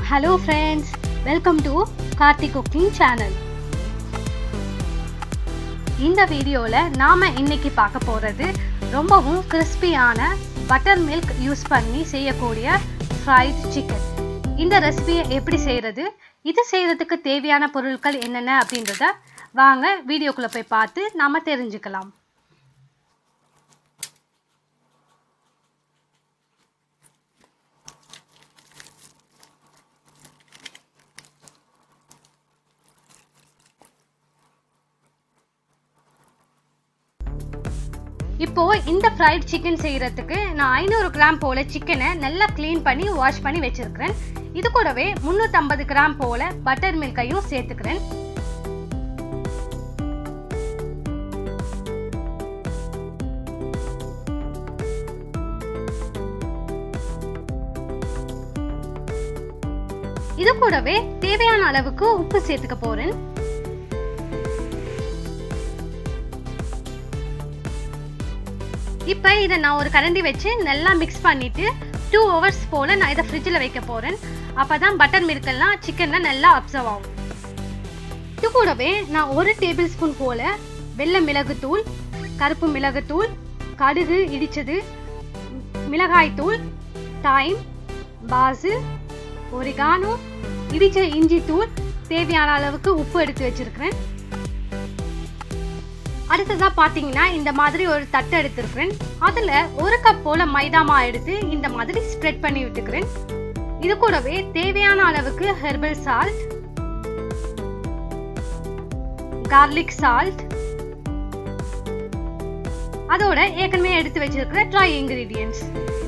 hello friends welcome to Karthi cooking channel இந்த வீடியோவில் நாம் இன்னைக்கு பார்க்க போகிறது ரொம்பவும் கிறிஸ்பியான பட்டர் மில்க் யூஸ் பண்ணி செய்யக்கூடிய ஃப்ரைட் சிக்கன் இந்த ரெசிபியை எப்படி செய்கிறது இது செய்கிறதுக்கு தேவையான பொருட்கள் என்னென்ன அப்படின்றத வாங்க வீடியோக்குள்ளே போய் பார்த்து நாம் தெரிஞ்சுக்கலாம் இப்போ இந்த ஃப்ரைட் சிக்கன் செய்யறதுக்கு நான் ஐநூறு கிராம் போல சிக்கனை நல்லா க்ளீன் பண்ணி வாஷ் பண்ணி வச்சிருக்கிறேன் இது கூடவே முந்நூற்றம்பது கிராம் போல பட்டர் மில்கையும் சேர்த்துக்கிறேன் இது கூடவே தேவையான அளவுக்கு உப்பு சேர்த்துக்க போறேன் இப்போ இதை நான் ஒரு கரண்டி வச்சு நல்லா மிக்ஸ் பண்ணிட்டு டூ ஹவர்ஸ் போல் நான் இதை ஃப்ரிட்ஜில் வைக்க போகிறேன் அப்போ தான் பட்டர் மில்கெல்லாம் சிக்கனில் நல்லா அப்சர்வ் ஆகும் இது கூடவே நான் ஒரு டேபிள் ஸ்பூன் போல் வெள்ளை மிளகுத்தூள் கருப்பு மிளகுத்தூள் கடுகு இடித்தது மிளகாய்த்தூள் டைம் பாசு ஒரிகானோ இடித்த இஞ்சி தூள் தேவையான அளவுக்கு உப்பு எடுத்து வச்சிருக்கிறேன் அடுத்ததா பாத்தீங்கன்னா இந்த மாதிரி ஒரு தட்டை எடுத்திருக்கிறேன் அதுல ஒரு கப் போல மைதா மா எடுத்து இந்த மாதிரி ஸ்ப்ரெட் பண்ணி விட்டுக்கிறேன் இது கூடவே தேவையான அளவுக்கு ஹெர்பல் சால்ட் கார்லிக் சால்ட் அதோட ஏற்கனவே எடுத்து வச்சிருக்கிற ட்ரை இன்கிரீடியன்ஸ்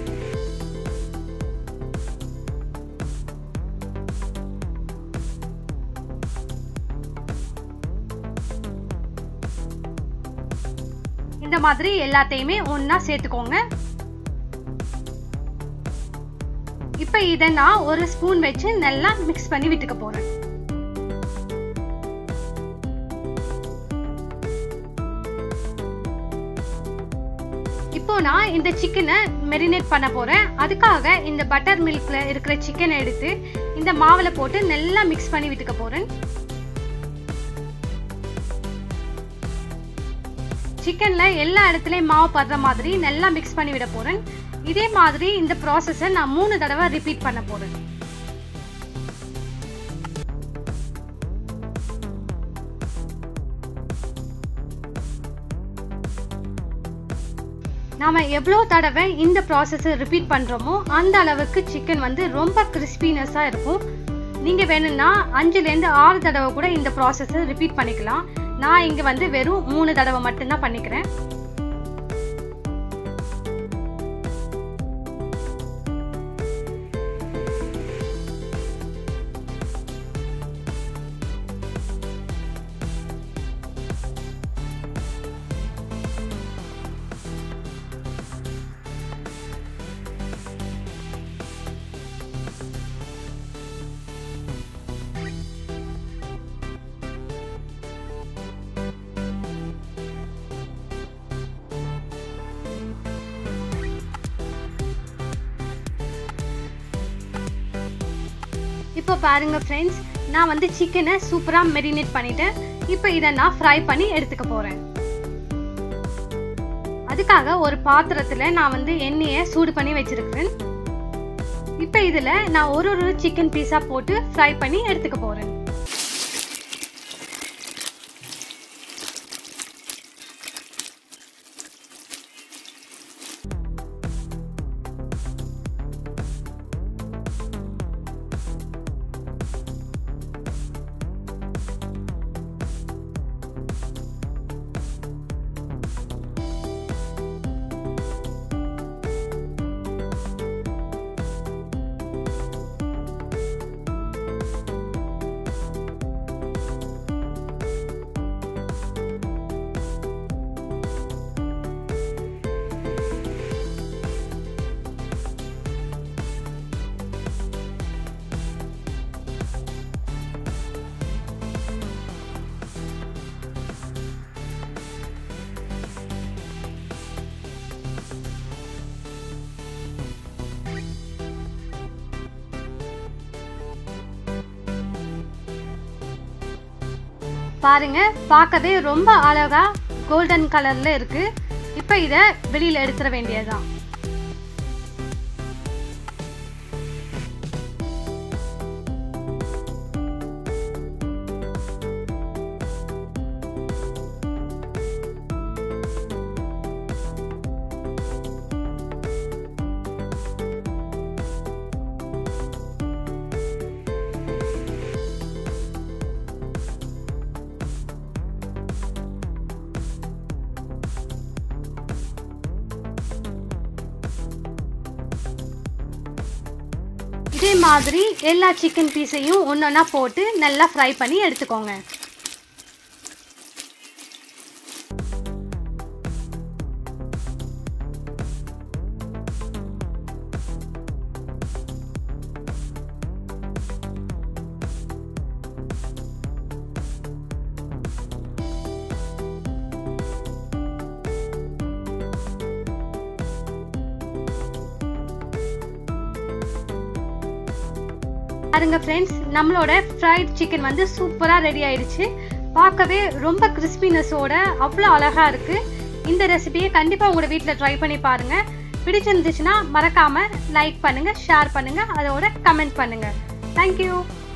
இந்த மாதிரி எல்லாத்தையுமே ஒன்னா சேர்த்துக்கோங்க இப்ப இதை நான் ஒரு ஸ்பூன் வச்சு நல்லா மிக்ஸ் பண்ணி விட்டுக்க போறேன் இப்போ நான் இந்த சிக்கனை மெரினேட் பண்ண போறேன் அதுக்காக இந்த பட்டர் மில்க்ல இருக்கிற சிக்கனை எடுத்து இந்த மாவுல போட்டு நல்லா மிக்ஸ் பண்ணி விட்டுக்க போறேன் சிக்கன்ல எல்லா இடத்துலயும் மாவு படுற மாதிரி நல்லா மிக்ஸ் பண்ணி விட போறேன் இதே மாதிரி இந்த ப்ராசஸை நான் மூணு தடவை ரிப்பீட் பண்ண போறேன் நாம எவ்வளோ தடவை இந்த ப்ராசஸை ரிப்பீட் பண்ணுறோமோ அந்த அளவுக்கு சிக்கன் வந்து ரொம்ப கிறிஸ்பினஸாக இருக்கும் நீங்கள் வேணும்னா அஞ்சுலேருந்து ஆறு தடவை கூட இந்த ப்ராசஸை ரிப்பீட் பண்ணிக்கலாம் நான் இங்கே வந்து வெறும் மூணு தடவை மட்டும்தான் பண்ணிக்கிறேன் இப்போ பாருங்க ஃப்ரெண்ட்ஸ் நான் வந்து சிக்கனை சூப்பராக மெரினேட் பண்ணிட்டேன் இப்போ இதை நான் ஃப்ரை பண்ணி எடுத்துக்க போகிறேன் அதுக்காக ஒரு பாத்திரத்தில் நான் வந்து எண்ணெயை சூடு பண்ணி வச்சிருக்கிறேன் இப்போ இதில் நான் ஒரு ஒரு சிக்கன் பீஸாக போட்டு ஃப்ரை பண்ணி எடுத்துக்க போகிறேன் பாருங்க பார்க்கவே ரொம்ப அழகா கோல்டன் கலர்ல இருக்கு இப்போ இதை வெளியில எடுத்துட வேண்டியதுதான் இதே மாதிரி எல்லா சிக்கன் பீஸையும் ஒன்றொன்னா போட்டு நல்லா ஃப்ரை பண்ணி எடுத்துக்கோங்க பாருங்க ஃப்ரெண்ட்ஸ் நம்மளோட ஃப்ரைட் சிக்கன் வந்து சூப்பராக ரெடி ஆயிடுச்சு பார்க்கவே ரொம்ப கிறிஸ்பினஸோட அவ்வளோ அழகா இருக்கு இந்த ரெசிபியை கண்டிப்பாக உங்களோட வீட்டில் ட்ரை பண்ணி பாருங்க பிடிச்சிருந்துச்சுன்னா மறக்காம லைக் பண்ணுங்க ஷேர் பண்ணுங்க அதோட கமெண்ட் பண்ணுங்க தேங்க்யூ